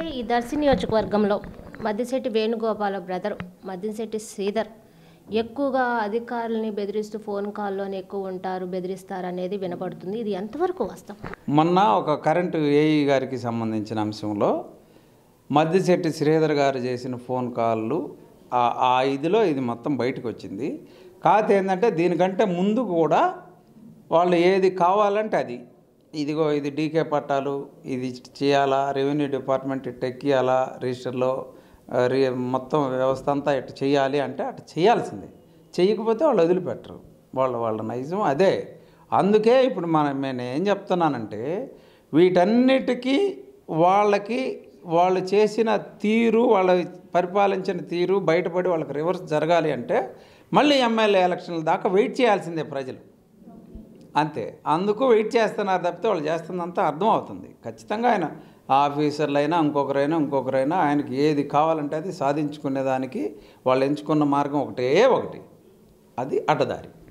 ఈ దర్శి నియోజకవర్గంలో మద్దిశెట్టి వేణుగోపాల బ్రదర్ మద్దిశెట్టి శ్రీధర్ ఎక్కువగా అధికారులని బెదిరిస్తూ ఫోన్ కాల్లోనే ఎక్కువ ఉంటారు బెదిరిస్తారు అనేది వినపడుతుంది ఇది ఎంతవరకు వాస్తవం మొన్న ఒక కరెంటు ఏఈ గారికి సంబంధించిన అంశంలో మద్దిశెట్టి శ్రీధర్ గారు చేసిన ఫోన్ కాళ్ళు ఆ- ఆ ఇదిలో ఇది మొత్తం బయటకు వచ్చింది కాకపోతే ఏంటంటే దీనికంటే ముందు కూడా వాళ్ళు ఏది కావాలంటే అది ఇదిగో ఇది డీకే పట్టాలు ఇది చేయాలా రెవెన్యూ డిపార్ట్మెంట్ ఇట్ట ఎక్కియాలా రిజిస్టర్లో ఆ, రి మొత్తం వ్యవస్థ అంతా ఇట్ట చేయాలి అంటే అట్ట చేయాల్సిందే చేయకపోతే వాళ్ళు వదిలిపెట్టరు వాళ్ళ వాళ్ళ నైజం అదే అందుకే ఇప్పుడు మన నేను ఏం చెప్తున్నానంటే వీటన్నిటికీ వాళ్ళకి వాళ్ళు చేసిన తీరు వాళ్ళ పరిపాలించిన తీరు బయటపడి వాళ్ళకి రివర్స్ జరగాలి అంటే మళ్ళీ ఎమ్మెల్యే ఎలక్షన్ల దాకా వెయిట్ చేయాల్సిందే ప్రజలు అంతే అందుకు వెయిట్ చేస్తున్నారు తప్పితే వాళ్ళు చేస్తుందంతా అర్థం అవుతుంది ఖచ్చితంగా ఆయన ఆఫీసర్లైనా ఇంకొకరైనా ఇంకొకరైనా ఆయనకి ఏది కావాలంటే అది సాధించుకునేదానికి వాళ్ళు ఎంచుకున్న మార్గం ఒకటే ఒకటి అది అడ్డదారి